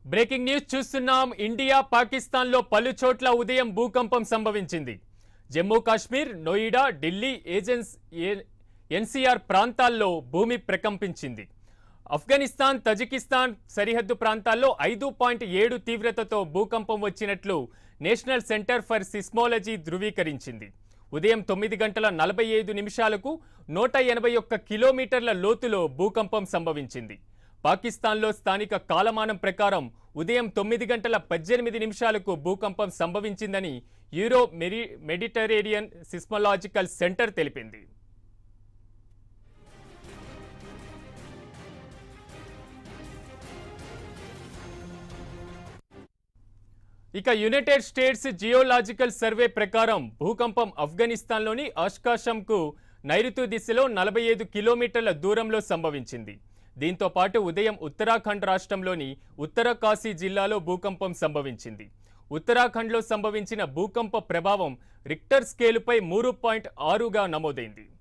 breaking news చూస్తున్నాం India పాకిస్తాన్లో పలు చోట్ల ఉదయం భూకంపం సంభవించింది జమ్మూ కాశ్మీర్ నోయిడా ఢిల్లీ ఏజెన్స్ ఏ- ఎన్సీఆర్ ప్రాంతాల్లో భూమి ప్రకంపించింది ఆఫ్ఘనిస్తాన్ తజికిస్తాన్ సరిహద్దు ప్రాంతాల్లో ఐదు పాయింట్ ఏడు తీవ్రతతో భూకంపం వచ్చినట్లు నేషనల్ సెంటర్ ఫర్ సిస్మాలజీ ధృవీకరించింది ఉదయం తొమ్మిది గంటల నలభై ఐదు నిమిషాలకు నూట ఎనభై ఒక్క కిలోమీటర్ల లోతులో భూకంపం సంభవించింది పాకిస్తాన్లో స్థానిక కాలమానం ప్రకారం ఉదయం తొమ్మిది గంటల పద్దెనిమిది నిమిషాలకు భూకంపం సంభవించిందని యూరో మెరి మెడిటరేనియన్ సిస్మలాజికల్ సెంటర్ తెలిపింది ఇక యునైటెడ్ స్టేట్స్ జియోలాజికల్ సర్వే ప్రకారం భూకంపం ఆఫ్ఘనిస్తాన్లోని అష్కాషంకు నైరుతి దిశలో నలభై ఐదు కిలోమీటర్ల దూరంలో సంభవించింది దీంతో పాటు ఉదయం ఉత్తరాఖండ్ రాష్ట్రంలోని ఉత్తరకాశీ జిల్లాలో భూకంపం సంభవించింది ఉత్తరాఖండ్లో సంభవించిన భూకంప ప్రభావం రిక్టర్ స్కేలుపై మూడు పాయింట్ ఆరుగా నమోదైంది